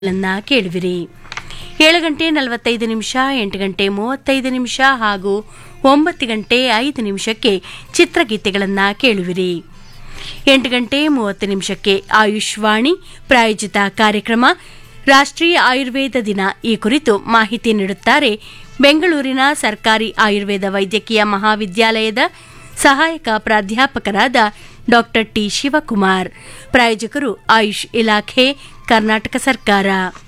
ಗಳನ್ನ ಕೇಳುವಿರಿ ಏಳು ಗಂಟೆ ನಲವತ್ತೈದು ನಿಮಿಷ ಎಂಟು ಗಂಟೆ ಮೂವತ್ತೈದು ನಿಮಿಷ ಹಾಗೂ ಒಂಬತ್ತು ಗಂಟೆ ಐದು ನಿಮಿಷಕ್ಕೆ ಚಿತ್ರಗೀತೆಗಳನ್ನು ಕೇಳುವಿರಿ ಎಂಟು ಗಂಟೆ ಮೂವತ್ತು ನಿಮಿಷಕ್ಕೆ ಆಯುಷ್ವಾಣಿ ಪ್ರಾಯೋಜಿತ ಕಾರ್ಯಕ್ರಮ ರಾಷ್ಟ್ರೀಯ ಆಯುರ್ವೇದ ದಿನ ಈ ಕುರಿತು ಮಾಹಿತಿ ನೀಡುತ್ತಾರೆ ಬೆಂಗಳೂರಿನ ಸರ್ಕಾರಿ ಆಯುರ್ವೇದ ವೈದ್ಯಕೀಯ ಮಹಾವಿದ್ಯಾಲಯದ ಸಹಾಯಕ ಪ್ರಾಧ್ಯಾಪಕರಾದ ಡಾಕ್ಟರ್ ಟಿ ಶಿವಕುಮಾರ್ ಪ್ರಾಯೋಜಕರು ಆಯುಷ್ ಇಲಾಖೆ ಕರ್ನಾಟಕ ಸರ್ಕಾರ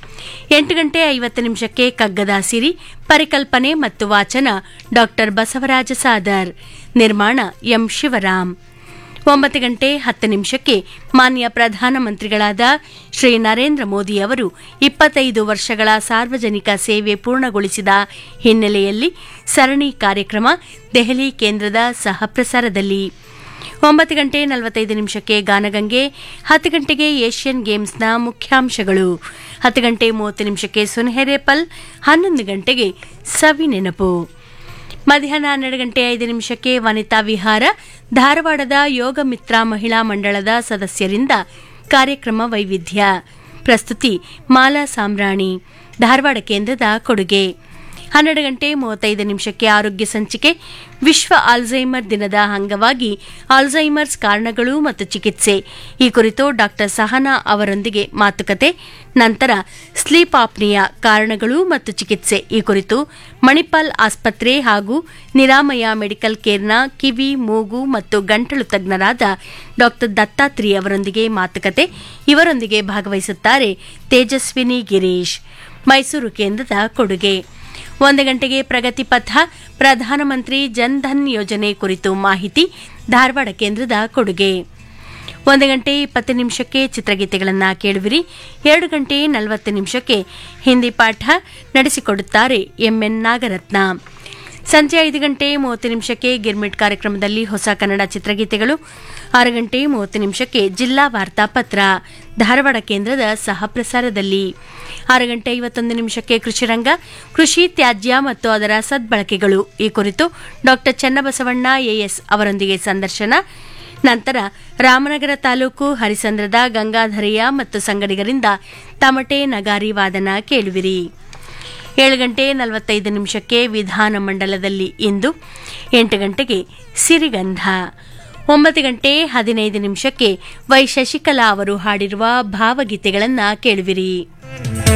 ಎಂಟು ಗಂಟೆ ಐವತ್ತು ನಿಮಿಷಕ್ಕೆ ಕಗ್ಗದ ಸಿರಿ ಪರಿಕಲ್ಪನೆ ಮತ್ತು ವಾಚನ ಡಾಕ್ಟರ್ ಬಸವರಾಜ ಸಾದರ್ ನಿರ್ಮಾಣ ಎಂ ಶಿವರಾಮ್ ಒಂಬತ್ತು ಗಂಟೆ ಹತ್ತು ನಿಮಿಷಕ್ಕೆ ಮಾನ್ಯ ಪ್ರಧಾನಮಂತ್ರಿಗಳಾದ ಶ್ರೀ ನರೇಂದ್ರ ಮೋದಿ ಅವರು ಇಪ್ಪತ್ತೈದು ವರ್ಷಗಳ ಸಾರ್ವಜನಿಕ ಸೇವೆ ಪೂರ್ಣಗೊಳಿಸಿದ ಹಿನ್ನೆಲೆಯಲ್ಲಿ ಸರಣಿ ಕಾರ್ಯಕ್ರಮ ದೆಹಲಿ ಕೇಂದ್ರದ ಸಹಪ್ರಸಾರದಲ್ಲಿ ಒಂಬತ್ತು ಗಂಟೆ ನಲವತ್ತೈದು ನಿಮಿಷಕ್ಕೆ ಗಾನಗಂಗೆ ಹತ್ತು ಗಂಟೆಗೆ ಏಷ್ಯನ್ ಗೇಮ್ಸ್ನ ಮುಖ್ಯಾಂಶಗಳು ಹತ್ತು ಗಂಟೆ ಮೂವತ್ತು ನಿಮಿಷಕ್ಕೆ ಸುನ್ಹೆರೇಪಲ್ ಹನ್ನೊಂದು ಗಂಟೆಗೆ ಸವಿ ನೆನಪು ಮಧ್ಯಾಹ್ನ ಹನ್ನೆರಡು ಗಂಟೆ ಐದು ನಿಮಿಷಕ್ಕೆ ವನಿತಾ ವಿಹಾರ ಧಾರವಾಡದ ಯೋಗ ಮಿತ್ರ ಮಹಿಳಾ ಮಂಡಳದ ಸದಸ್ಯರಿಂದ ಕಾರ್ಯಕ್ರಮ ವೈವಿಧ್ಯ ಪ್ರಸ್ತುತಿ ಮಾಲಾ ಸಾಮ್ರಾಣಿ ಧಾರವಾಡ ಕೇಂದ್ರದ ಕೊಡುಗೆ ಹನ್ನೆರಡು ಗಂಟೆ ಮೂವತ್ತೈದು ನಿಮಿಷಕ್ಕೆ ಆರೋಗ್ಯ ಸಂಚಿಕೆ ವಿಶ್ವ ಆಲ್ಝೈಮರ್ ದಿನದ ಅಂಗವಾಗಿ ಆಲ್ಝೈಮರ್ಸ್ ಕಾರಣಗಳು ಮತ್ತು ಚಿಕಿತ್ಸೆ ಈ ಕುರಿತು ಡಾಕ್ಟರ್ ಸಹನಾ ಅವರೊಂದಿಗೆ ಮಾತುಕತೆ ನಂತರ ಸ್ಲೀಪ್ ಆಪ್ನಿಯ ಕಾರಣಗಳು ಮತ್ತು ಚಿಕಿತ್ಸೆ ಈ ಕುರಿತು ಮಣಿಪಾಲ್ ಆಸ್ಪತ್ರೆ ಹಾಗೂ ನಿರಾಮಯ ಮೆಡಿಕಲ್ ಕೇರ್ನ ಕಿವಿ ಮೂಗು ಮತ್ತು ಗಂಟಲು ತಜ್ಞರಾದ ಡಾಕ್ಟರ್ ದತ್ತಾತ್ರಿ ಅವರೊಂದಿಗೆ ಮಾತುಕತೆ ಇವರೊಂದಿಗೆ ಭಾಗವಹಿಸುತ್ತಾರೆ ತೇಜಸ್ವಿನಿ ಗಿರೀಶ್ ಮೈಸೂರು ಕೇಂದ್ರದ ಕೊಡುಗೆ ಒಂದು ಗಂಟೆಗೆ ಪ್ರಗತಿ ಪಥ ಪ್ರಧಾನಮಂತ್ರಿ ಜನ್ಧನ್ ಯೋಜನೆ ಕುರಿತು ಮಾಹಿತಿ ಧಾರವಾಡ ಕೇಂದ್ರದ ಕೊಡುಗೆ ಒಂದು ಗಂಟೆ ಇಪ್ಪತ್ತು ನಿಮಿಷಕ್ಕೆ ಚಿತ್ರಗೀತೆಗಳನ್ನು ಕೇಳುವಿರಿ ಎರಡು ಗಂಟೆ ನಲವತ್ತು ನಿಮಿಷಕ್ಕೆ ಹಿಂದಿ ಪಾಠ ನಡೆಸಿಕೊಡುತ್ತಾರೆ ಎಂಎನ್ ನಾಗರತ್ನ ಸಂಜೆ ಐದು ಗಂಟೆ ಮೂವತ್ತು ನಿಮಿಷಕ್ಕೆ ಗಿರ್ಮಿಟ್ ಕಾರ್ಯಕ್ರಮದಲ್ಲಿ ಹೊಸ ಕನ್ನಡ ಚಿತ್ರಗೀತೆಗಳು ಆರು ಗಂಟೆ ಮೂವತ್ತು ನಿಮಿಷಕ್ಕೆ ಜಿಲ್ಲಾ ವಾರ್ತಾ ಪತ್ರ ಧಾರವಾಡ ಕೇಂದ್ರದ ಸಹಪ್ರಸಾರದಲ್ಲಿ ಆರು ಗಂಟೆ ಐವತ್ತೊಂದು ನಿಮಿಷಕ್ಕೆ ಕೃಷಿರಂಗ ಕೃಷಿ ತ್ಯಾಜ್ಯ ಮತ್ತು ಅದರ ಸದ್ಬಳಕೆಗಳು ಈ ಕುರಿತು ಡಾಕ್ಟರ್ ಚನ್ನಬಸವಣ್ಣ ಎಎಸ್ ಅವರೊಂದಿಗೆ ಸಂದರ್ಶನ ನಂತರ ರಾಮನಗರ ತಾಲೂಕು ಹರಿಸಂದ್ರದ ಗಂಗಾಧರೆಯ ಮತ್ತು ಸಂಗಡಿಗರಿಂದ ತಮಟೆ ನಗಾರಿ ವಾದನ ಕೇಳುವಿರಿ ಏಳು ಗಂಟೆ ನಲವತ್ತೈದು ನಿಮಿಷಕ್ಕೆ ವಿಧಾನ ಮಂಡಲದಲ್ಲಿ ಇಂದು ಎಂಟು ಗಂಟೆಗೆ ಸಿರಿಗಂಧ ಒಂಬತ್ತು ಗಂಟೆ ಹದಿನೈದು ನಿಮಿಷಕ್ಕೆ ವೈ ಶಶಿಕಲಾ ಅವರು ಹಾಡಿರುವ ಭಾವಗೀತೆಗಳನ್ನು ಕೇಳುವಿರಿ